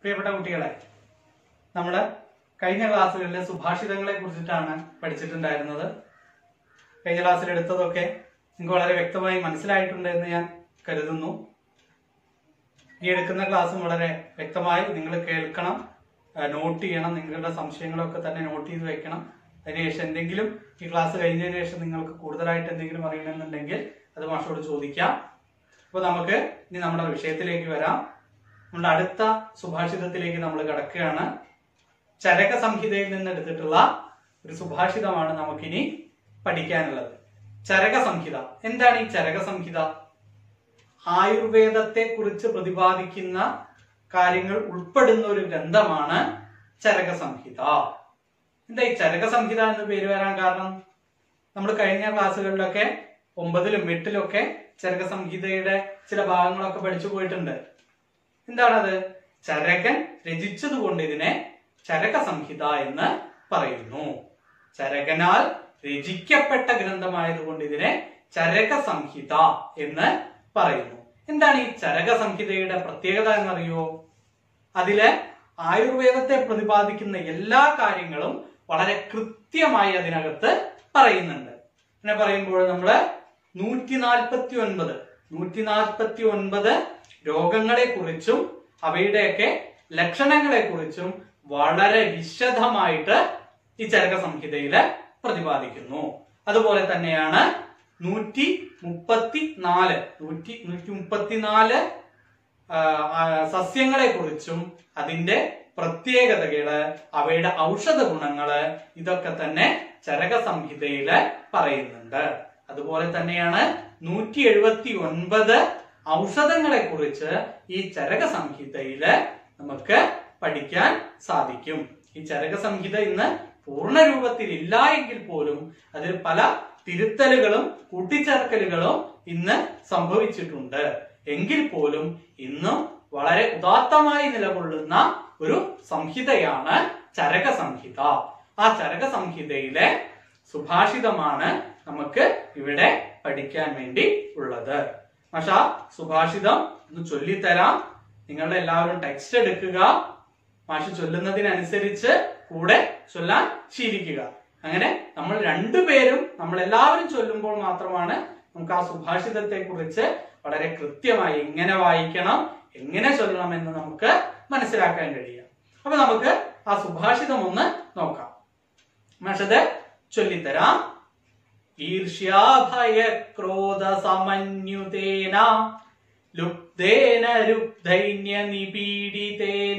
പ്രിയപ്പെട്ട കുട്ടികളെ നമ്മള് കഴിഞ്ഞ ക്ലാസ്സുകളിൽ സുഭാഷിതങ്ങളെ കുറിച്ചിട്ടാണ് പഠിച്ചിട്ടുണ്ടായിരുന്നത് കഴിഞ്ഞ ക്ലാസ്സിൽ എടുത്തതൊക്കെ നിങ്ങൾക്ക് വളരെ വ്യക്തമായി മനസ്സിലായിട്ടുണ്ട് എന്ന് ഞാൻ കരുതുന്നു ഈ എടുക്കുന്ന ക്ലാസ്സും വളരെ വ്യക്തമായി നിങ്ങൾ കേൾക്കണം ആ, നോട്ട് ചെയ്യണം നിങ്ങളുടെ സംശയങ്ങളൊക്കെ തന്നെ നോട്ട് ചെയ്ത് വെക്കണം അതിനുശേഷം എന്തെങ്കിലും ഈ ക്ലാസ് കഴിഞ്ഞതിന് ശേഷം നിങ്ങൾക്ക് കൂടുതലായിട്ട് എന്തെങ്കിലും അറിയണമെന്നുണ്ടെങ്കിൽ അത് മാഷോട് ചോദിക്കാം അപ്പോൾ നമുക്ക് ഇനി നമ്മുടെ വിഷയത്തിലേക്ക് വരാം നമ്മുടെ അടുത്ത സുഭാഷിതത്തിലേക്ക് നമ്മൾ കിടക്കുകയാണ് ചരക സംഹിതയിൽ നിന്ന് എടുത്തിട്ടുള്ള ഒരു സുഭാഷിതമാണ് നമുക്കിനി പഠിക്കാനുള്ളത് ചരക സംഹിത എന്താണ് ഈ ചരക സംഹിത ആയുർവേദത്തെ കുറിച്ച് പ്രതിപാദിക്കുന്ന കാര്യങ്ങൾ ഉൾപ്പെടുന്ന ഒരു ഗ്രന്ഥമാണ് ചരക സംഹിത എന്താ ഈ ചരക സംഹിത എന്ന് പേര് വരാൻ കാരണം നമ്മൾ കഴിഞ്ഞ ക്ലാസ്സുകളിലൊക്കെ ഒമ്പതിലും എട്ടിലൊക്കെ ചരക സംഹിതയുടെ ചില ഭാഗങ്ങളൊക്കെ പഠിച്ചു പോയിട്ടുണ്ട് എന്താണത് ചരകൻ രചിച്ചത് കൊണ്ട് ഇതിനെ ചരക സംഹിത എന്ന് പറയുന്നു ചരകനാൽ രചിക്കപ്പെട്ട ഗ്രന്ഥമായതുകൊണ്ട് ഇതിനെ ചരക സംഹിത എന്ന് പറയുന്നു എന്താണ് ഈ ചരക സംഹിതയുടെ പ്രത്യേകത എന്നറിയോ അതില് ആയുർവേദത്തെ പ്രതിപാദിക്കുന്ന എല്ലാ കാര്യങ്ങളും വളരെ കൃത്യമായി അതിനകത്ത് പറയുന്നുണ്ട് അങ്ങനെ പറയുമ്പോൾ നമ്മള് നൂറ്റി നാൽപ്പത്തി ഒൻപത് നൂറ്റി നാൽപ്പത്തി ഒൻപത് രോഗങ്ങളെ കുറിച്ചും അവയുടെയൊക്കെ ലക്ഷണങ്ങളെ കുറിച്ചും വളരെ വിശദമായിട്ട് ഈ ചരക സംഹിതയില് പ്രതിപാദിക്കുന്നു അതുപോലെ തന്നെയാണ് നൂറ്റി മുപ്പത്തി നാല് നൂറ്റി നൂറ്റി മുപ്പത്തിനാല് സസ്യങ്ങളെ കുറിച്ചും അതിന്റെ പ്രത്യേകതകള് അവയുടെ ഔഷധ ഗുണങ്ങള് ഇതൊക്കെ തന്നെ ചരക സംഹിതയില് പറയുന്നുണ്ട് അതുപോലെ തന്നെയാണ് നൂറ്റി എഴുപത്തി ഒൻപത് ഔഷധങ്ങളെ കുറിച്ച് ഈ ചരക സംഹിതയില് നമുക്ക് പഠിക്കാൻ സാധിക്കും ഈ ചരക സംഹിത ഇന്ന് പൂർണ്ണ രൂപത്തിൽ ഇല്ല എങ്കിൽ പോലും അതിൽ പല തിരുത്തലുകളും കൂട്ടിച്ചേർക്കലുകളും ഇന്ന് സംഭവിച്ചിട്ടുണ്ട് എങ്കിൽ പോലും ഇന്നും വളരെ ഉദാത്തമായി നിലകൊള്ളുന്ന ഒരു സംഹിതയാണ് ചരക സംഹിത ആ ചരക സംഹിതയിലെ സുഭാഷിതമാണ് നമുക്ക് ഇവിടെ പഠിക്കാൻ വേണ്ടി ഉള്ളത് പക്ഷെ സുഭാഷിതം ഒന്ന് ചൊല്ലിത്തരാം നിങ്ങളുടെ എല്ലാവരും ടെക്സ്റ്റ് എടുക്കുക മാഷ് ചൊല്ലുന്നതിനനുസരിച്ച് കൂടെ ചൊല്ലാൻ ശീലിക്കുക അങ്ങനെ നമ്മൾ രണ്ടുപേരും നമ്മൾ എല്ലാവരും ചൊല്ലുമ്പോൾ മാത്രമാണ് നമുക്ക് ആ സുഭാഷിതത്തെ കുറിച്ച് വളരെ കൃത്യമായി എങ്ങനെ വായിക്കണം എങ്ങനെ ചൊല്ലണം എന്ന് നമുക്ക് മനസ്സിലാക്കാൻ കഴിയാം അപ്പൊ നമുക്ക് ആ സുഭാഷിതം ഒന്ന് നോക്കാം മാഷത് ചൊല്ലിത്തരാം ഈർഷ്യാഭയ ക്രോധ സമന്യുതേന ലുബ്ധേന രുബ്ധൈന്യ നിപീഡിതേന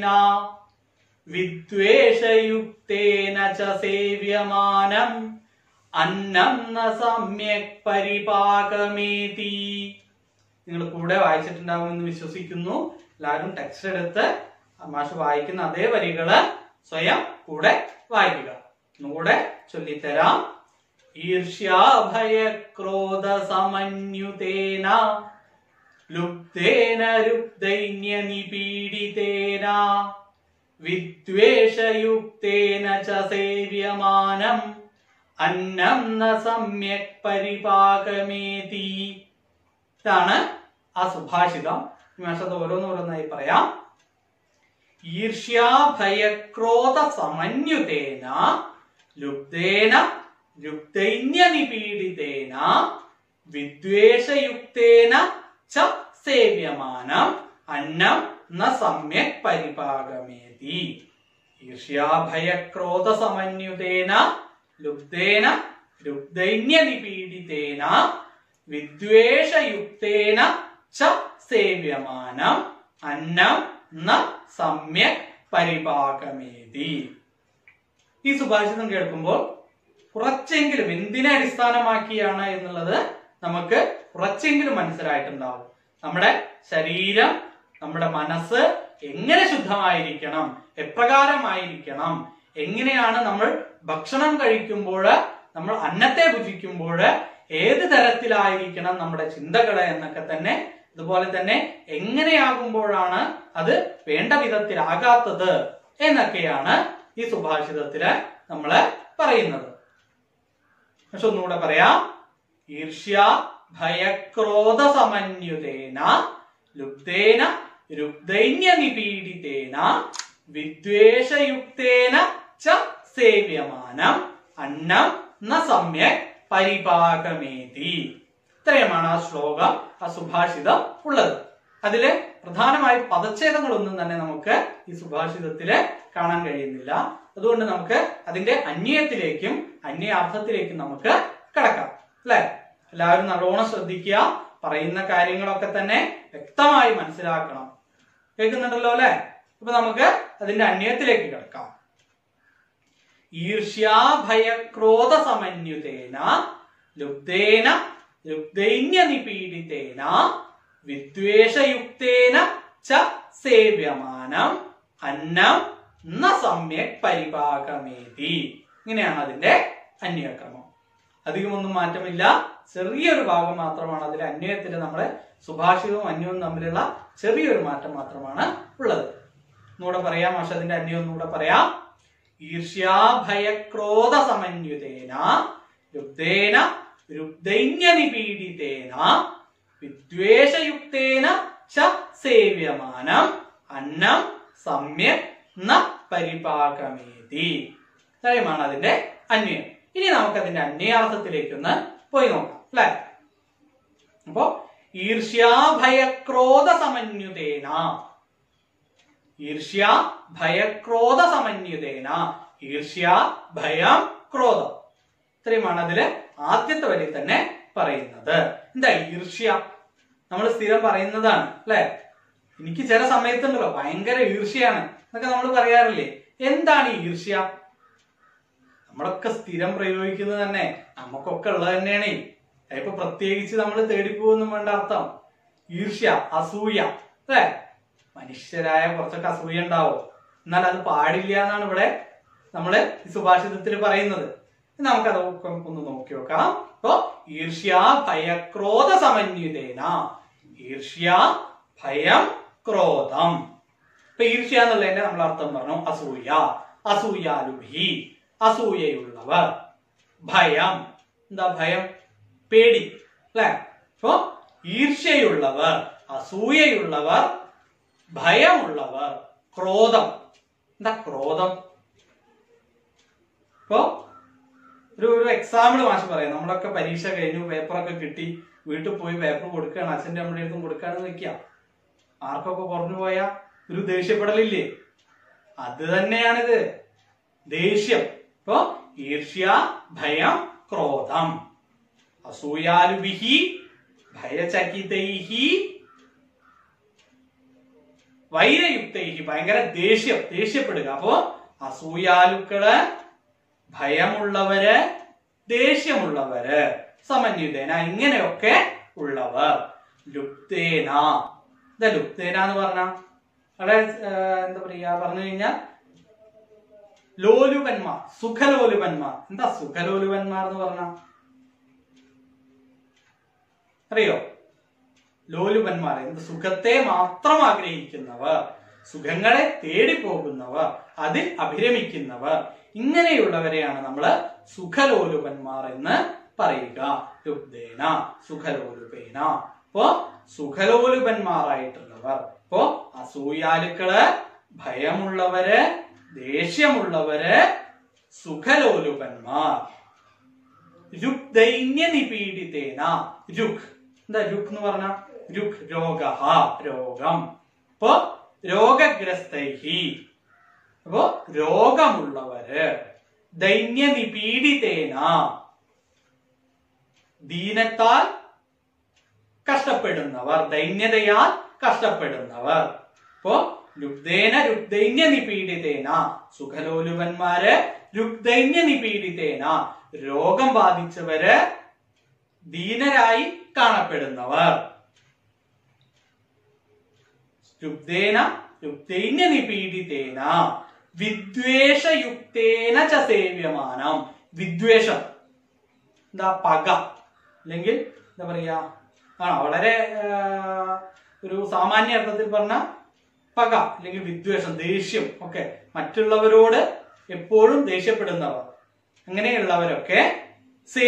വിദ്വേഷയുക്തേന ച സേവ്യമാനം അന്നം ന സമ്യക് പരിപാകമേതി നിങ്ങൾ കൂടെ വായിച്ചിട്ടുണ്ടാവുമെന്ന് വിശ്വസിക്കുന്നു എല്ലാവരും ടെക്സ്റ്റ് എടുത്ത് മാഷ് വായിക്കുന്ന അതേ വരികള് സ്വയം കൂടെ വായിക്കുക ഒന്നുകൂടെ ചൊല്ലിത്തരാം ഈർഷ്യാഭയ ക്രോധ സമന്യുതേന ലുബ്ധേന രുബ്ധൈന്യ നിപീഡിതേന വിദ്വേഷയുക്തേന ച സേവ്യമാനം അന്നം ന സമ്യക് പരിപാകമേതി ഇതാണ് ആ സുഭാഷിതം ഈ മാഷത് ഓരോന്നോരോന്നായി പറയാം ഈർഷ്യാഭയക്രോധ സമന്യുതേന ലുബ്ധേന യുക്തൈന്യ നിപീഡിതേന വിദ്വേഷയുക്തേന ച സേവ്യമാനം അന്നം ന സമ്യക് പരിപാകമേതി ഈർഷ്യാഭയക്രോധ സമന്യുതേന ലുബ്ധേന ലുബ്ധൈന്യ നിപീഡിതേന വിദ്വേഷയുക്തേന ച സേവ്യമാനം അന്നം ന സമ്യക് പരിപാകമേതി ഈ സുഭാഷിതം കേൾക്കുമ്പോൾ കുറച്ചെങ്കിലും എന്തിനെ അടിസ്ഥാനമാക്കിയാണ് എന്നുള്ളത് നമുക്ക് കുറച്ചെങ്കിലും മനസ്സിലായിട്ടുണ്ടാവും നമ്മുടെ ശരീരം നമ്മുടെ മനസ്സ് എങ്ങനെ ശുദ്ധമായിരിക്കണം എപ്രകാരമായിരിക്കണം എങ്ങനെയാണ് നമ്മൾ ഭക്ഷണം കഴിക്കുമ്പോൾ നമ്മൾ അന്നത്തെ ഭുജിക്കുമ്പോൾ ഏത് തരത്തിലായിരിക്കണം നമ്മുടെ ചിന്തകള് എന്നൊക്കെ തന്നെ അതുപോലെ തന്നെ എങ്ങനെയാകുമ്പോഴാണ് അത് വേണ്ട വിധത്തിലാകാത്തത് എന്നൊക്കെയാണ് ഈ സുഭാഷിതത്തില് നമ്മള് പറയുന്നത് പക്ഷെ ഒന്നുകൂടെ പറയാം ഈർഷ്യ ഭയക്രോധ സമന്യുതേന ലുബ്ധേന രുഗ്ദൈന്യ നിപീഡിതേന വിദ്വേഷയുക്തേന ച സേവ്യമാനം അന്നം ന സമ്യക് പരിപാകമേതി ഇത്രയുമാണ് ആ ശ്ലോകം ആ സുഭാഷിതം ഉള്ളത് അതില് പ്രധാനമായി പദച്ഛേദങ്ങളൊന്നും തന്നെ നമുക്ക് ഈ സുഭാഷിതത്തില് കാണാൻ കഴിയുന്നില്ല അതുകൊണ്ട് നമുക്ക് അതിന്റെ അന്യത്തിലേക്കും അന്യാർത്ഥത്തിലേക്കും നമുക്ക് കിടക്കാം അല്ലെ എല്ലാവരും നല്ലോണം ശ്രദ്ധിക്കുക പറയുന്ന കാര്യങ്ങളൊക്കെ തന്നെ വ്യക്തമായി മനസ്സിലാക്കണം കേൾക്കുന്നുണ്ടല്ലോ അല്ലെ അപ്പൊ നമുക്ക് അതിന്റെ അന്യത്തിലേക്ക് കിടക്കാം ഈർഷ്യാഭയക്രോധ സമന്യുതേന ലുബ്ധേന ലുബ്ധൈന്യ നിപീഡിതേന വിദ്വേഷയുക്തേന ച സേവ്യമാനം അന്നം ന സമ്യക് പരിപാകമേതി ഇങ്ങനെയാണ് അതിന്റെ അന്യക്രമം അധികമൊന്നും മാറ്റമില്ല ചെറിയൊരു ഭാഗം മാത്രമാണ് അതിൽ അന്വയത്തിന് നമ്മളെ സുഭാഷിതവും അന്യവും തമ്മിലുള്ള ചെറിയൊരു മാറ്റം മാത്രമാണ് ഉള്ളത് ഒന്നുകൂടെ പറയാം പക്ഷെ അതിന്റെ അന്യം ഒന്നുകൂടെ പറയാം ഈർഷ്യാഭയക്രോധ സമന്യുതേന ലുബ്ധേന രുബ്ധൈന്യ നിപീഡിതേന വിദ്വേഷയുക്തേന ച സേവ്യമാനം അന്നം സമ്യക് ന പരിപാകമേതി ഇത്രയുമാണ് അതിന്റെ അന്വയം ഇനി നമുക്ക് അതിന്റെ അന്വയാർത്ഥത്തിലേക്കൊന്ന് പോയി നോക്കാം അല്ലെ അപ്പോ ഈർഷ്യാഭയക്രോധ സമന്യുതേന ഈർഷ്യ ഭയക്രോധ സമന്യുതേന ഈർഷ്യ ഭയം ക്രോധം ഇത്രയുമാണ് അതില് ആദ്യത്തെ വരി തന്നെ പറയുന്നത് എന്താ ഈർഷ്യ നമ്മൾ സ്ഥിരം പറയുന്നതാണ് അല്ലെ എനിക്ക് ചില സമയത്തുണ്ടല്ലോ ഭയങ്കര ഈർഷ്യയാണ് എന്നൊക്കെ നമ്മൾ പറയാറില്ലേ എന്താണ് ഈ ഈർഷ്യ നമ്മളൊക്കെ സ്ഥിരം പ്രയോഗിക്കുന്നത് തന്നെ നമുക്കൊക്കെ ഉള്ളത് തന്നെയാണ് ഇപ്പൊ പ്രത്യേകിച്ച് നമ്മൾ തേടിപ്പോകുന്നും വേണ്ട അർത്ഥം ഈർഷ്യ അസൂയ അല്ലേ മനുഷ്യരായ കുറച്ചൊക്കെ അസൂയ ഉണ്ടാവും എന്നാൽ അത് പാടില്ല എന്നാണ് ഇവിടെ നമ്മള് ഈ സുഭാഷിതത്തിൽ പറയുന്നത് ഇനി നമുക്കത് ഒന്ന് നോക്കി നോക്കാം അപ്പൊ ഈർഷ്യ ഭയക്രോധ സമന്വിതേന ഈർഷ്യ ഭയം ക്രോധം ഇപ്പൊ ഈർഷ്യ എന്നുള്ളതിന്റെ നമ്മൾ അർത്ഥം പറഞ്ഞു അസൂയ അസൂയാലുഭി അസൂയയുള്ളവർ ഭയം എന്താ ഭയം പേടി അല്ലെ അപ്പൊ ഈർഷ്യയുള്ളവർ അസൂയയുള്ളവർ ഭയമുള്ളവർ ക്രോധം എന്താ ക്രോധം ഇപ്പോ ഒരു ഒരു എക്സാമ്പിൾ മാഷ് പറയാം നമ്മളൊക്കെ പരീക്ഷ കഴിഞ്ഞു പേപ്പറൊക്കെ കിട്ടി വീട്ടിൽ പോയി പേപ്പർ കൊടുക്കുകയാണ് അച്ഛൻ്റെ അമ്മയുടെ അടുത്തും കൊടുക്കുകയാണെന്ന് വെക്കുക മാർക്കൊക്കെ കുറഞ്ഞു പോയ ഒരു ദേഷ്യപ്പെടലില്ലേ അത് തന്നെയാണിത് ദേഷ്യം ഇപ്പോ ഈർഷ്യ ഭയം ക്രോധം അസൂയാലുഭിഹി ഭയചകിതൈഹി വൈരയുക്തൈഹി ഭയങ്കര ദേഷ്യം ദേഷ്യപ്പെടുക അപ്പോ അസൂയാലുക്കള് ഭയമുള്ളവര് ദേഷ്യമുള്ളവര് സമന്വിതേന ഇങ്ങനെയൊക്കെ ഉള്ളവർ ലുപ്തേന എന്താ ലുപ്തേന എന്ന് പറഞ്ഞ അവിടെ ഏർ, എന്താ പറയാ പറഞ്ഞു കഴിഞ്ഞാൽ ലോലുപന്മാർ സുഖലോലുപന്മാർ എന്താ സുഖലോലുപന്മാർ എന്ന് പറഞ്ഞ അറിയോ ലോലുപന്മാർ എന്ത് സുഖത്തെ മാത്രം ആഗ്രഹിക്കുന്നവർ സുഖങ്ങളെ തേടിപ്പോകുന്നവർ അതിൽ അഭിരമിക്കുന്നവർ ഇങ്ങനെയുള്ളവരെയാണ് നമ്മൾ സുഖലോലുപന്മാർ എന്ന് പറയുക ലുബ്ധേന സുഖലോലുപേന അപ്പോ സുഖലോലുപന്മാരായിട്ടുള്ളവർ ഇപ്പോ അസൂയാലുക്കള് ഭയമുള്ളവര് ദേഷ്യമുള്ളവര് സുഖലോലുപന്മാർ രുക്ദൈന്യ നിപീഡിതേന രുക് എന്താ രുക് എന്ന് പറഞ്ഞ രുക് രോഗ രോഗം അപ്പോ രോഗഗ്രസ്തൈഹി അപ്പോ രോഗമുള്ളവര് ദൈന്യ നിപീഡിതേന ദീനത്താൽ കഷ്ടപ്പെടുന്നവർ ദൈന്യതയാൽ കഷ്ടപ്പെടുന്നവർ അപ്പോ രുഗ്ധേന രുഗ്ധൈന്യ നിപീഡിതേന സുഖലോലുപന്മാര് രുഗ്ധൈന്യ നിപീഡിതേന രോഗം ബാധിച്ചവര് ദീനരായി കാണപ്പെടുന്നവർ രുഗ്ധേന രുഗ്ധൈന്യ നിപീഡിതേന വിദ്വേഷയുക്തേന ച സേവ്യമാനം വിദ്വേഷം എന്താ പക അല്ലെങ്കിൽ എന്താ പറയാ ആ വളരെ ആ, ഒരു സാമാന്യ അർത്ഥത്തിൽ പറഞ്ഞ പക അല്ലെങ്കിൽ വിദ്വേഷം ദേഷ്യം ഒക്കെ മറ്റുള്ളവരോട് എപ്പോഴും ദേഷ്യപ്പെടുന്നവർ അങ്ങനെയുള്ളവരൊക്കെ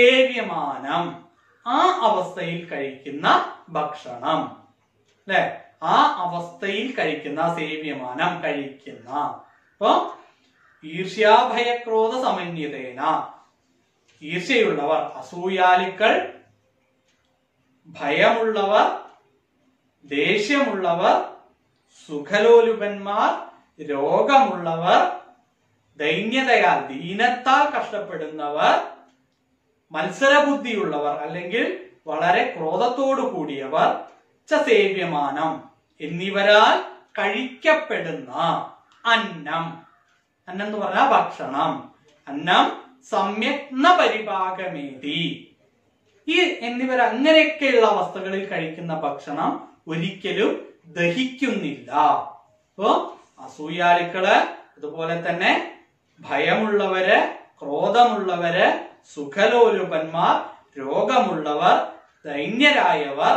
സേവ്യമാനം ആ അവസ്ഥയിൽ കഴിക്കുന്ന ഭക്ഷണം അല്ലെ ആ അവസ്ഥയിൽ കഴിക്കുന്ന സേവ്യമാനം കഴിക്കുന്ന അപ്പൊ ഈർഷ്യാഭയക്രോധ സമന്വിതേന ഈർഷ്യയുള്ളവർ അസൂയാലുക്കൾ ഭയമുള്ളവർ ദേഷ്യമുള്ളവർ സുഖലോലുപന്മാർ രോഗമുള്ളവർ ദൈന്യതയാൽ ദീനത്താൽ കഷ്ടപ്പെടുന്നവർ മത്സരബുദ്ധിയുള്ളവർ അല്ലെങ്കിൽ വളരെ ക്രോധത്തോടു കൂടിയവർ ച സേവ്യമാനം എന്നിവരാൽ കഴിക്കപ്പെടുന്ന അന്നം അന്നം എന്ന് പറഞ്ഞാൽ ഭക്ഷണം അന്നം സമ്യക്ന പരിപാകമേതി ഈ എന്നിവർ അങ്ങനെയൊക്കെയുള്ള അവസ്ഥകളിൽ കഴിക്കുന്ന ഭക്ഷണം ഒരിക്കലും ദഹിക്കുന്നില്ല അപ്പോ അസൂയാലുക്കള് അതുപോലെ തന്നെ ഭയമുള്ളവര് ക്രോധമുള്ളവര് സുഖലോലുപന്മാർ രോഗമുള്ളവർ ദൈന്യരായവർ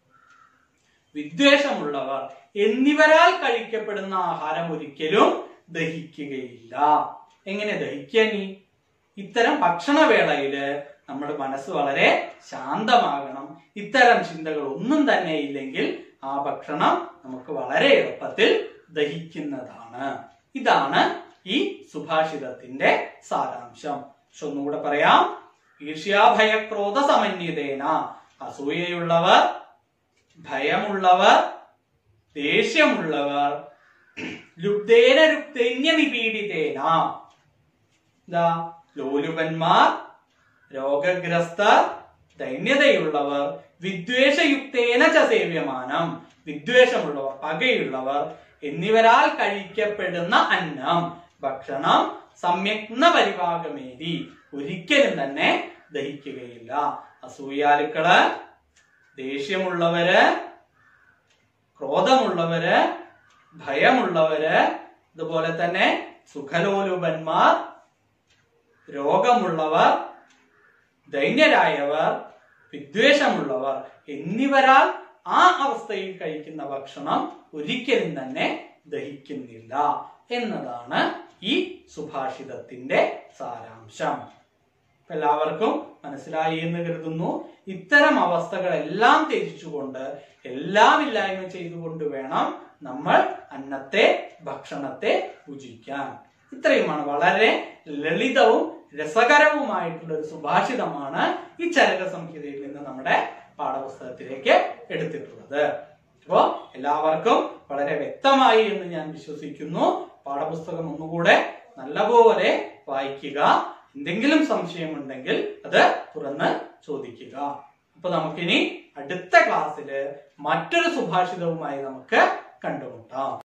വിദ്വേഷമുള്ളവർ എന്നിവരാൽ കഴിക്കപ്പെടുന്ന ആഹാരം ഒരിക്കലും ദഹിക്കുകയില്ല എങ്ങനെ ദഹിക്കുക നീ ഇത്തരം ഭക്ഷണവേളയില് നമ്മുടെ മനസ്സ് വളരെ ശാന്തമാകണം ഇത്തരം ചിന്തകൾ ഒന്നും തന്നെ ഇല്ലെങ്കിൽ ആ ഭക്ഷണം നമുക്ക് വളരെ എളുപ്പത്തിൽ ദഹിക്കുന്നതാണ് ഇതാണ് ഈ സുഭാഷിതത്തിന്റെ സാരാംശം പക്ഷെ ഒന്നുകൂടെ പറയാം ഈർഷ്യാഭയക്രോധ സമന്വിതേന അസൂയയുള്ളവർ ഭയമുള്ളവർ ദേഷ്യമുള്ളവർ ലുബ്ധേന ലുബ്ധന്യ നിപീഡിതേന എന്താ ലോലുപന്മാർ രോഗഗ്രസ്തർ ദൈന്യതയുള്ളവർ വിദ്വേഷയുക്തേന ച സേവ്യമാനം വിദ്വേഷമുള്ളവർ പകയുള്ളവർ എന്നിവരാൽ കഴിക്കപ്പെടുന്ന അന്നം ഭക്ഷണം സമ്യക്ന പരിഭാഗമേതി ഒരിക്കലും തന്നെ ദഹിക്കുകയില്ല അസൂയാലുക്കള് ദേഷ്യമുള്ളവര് ക്രോധമുള്ളവര് ഭയമുള്ളവര് അതുപോലെ തന്നെ സുഖലോലുപന്മാർ രോഗമുള്ളവർ ദൈന്യരായവർ വിദ്വേഷമുള്ളവർ എന്നിവരാൽ ആ അവസ്ഥയിൽ കഴിക്കുന്ന ഭക്ഷണം ഒരിക്കലും തന്നെ ദഹിക്കുന്നില്ല എന്നതാണ് ഈ സുഭാഷിതത്തിന്റെ സാരാംശം അപ്പൊ എല്ലാവർക്കും മനസ്സിലായി എന്ന് കരുതുന്നു ഇത്തരം അവസ്ഥകളെല്ലാം ത്യജിച്ചുകൊണ്ട് എല്ലാം ഇല്ലായ്മ ചെയ്തുകൊണ്ട് വേണം നമ്മൾ അന്നത്തെ ഭക്ഷണത്തെ ഭുജിക്കാൻ ഇത്രയുമാണ് വളരെ ലളിതവും രസകരവുമായിട്ടുള്ള ഒരു സുഭാഷിതമാണ് ഈ ചരക സംഹിതയിൽ നിന്ന് നമ്മുടെ പാഠപുസ്തകത്തിലേക്ക് എടുത്തിട്ടുള്ളത് അപ്പോ എല്ലാവർക്കും വളരെ വ്യക്തമായി എന്ന് ഞാൻ വിശ്വസിക്കുന്നു പാഠപുസ്തകം ഒന്നുകൂടെ നല്ലപോലെ വായിക്കുക എന്തെങ്കിലും സംശയമുണ്ടെങ്കിൽ അത് തുറന്ന് ചോദിക്കുക അപ്പൊ നമുക്കിനി അടുത്ത ക്ലാസ്സില് മറ്റൊരു സുഭാഷിതവുമായി നമുക്ക് കണ്ടുമുട്ടാം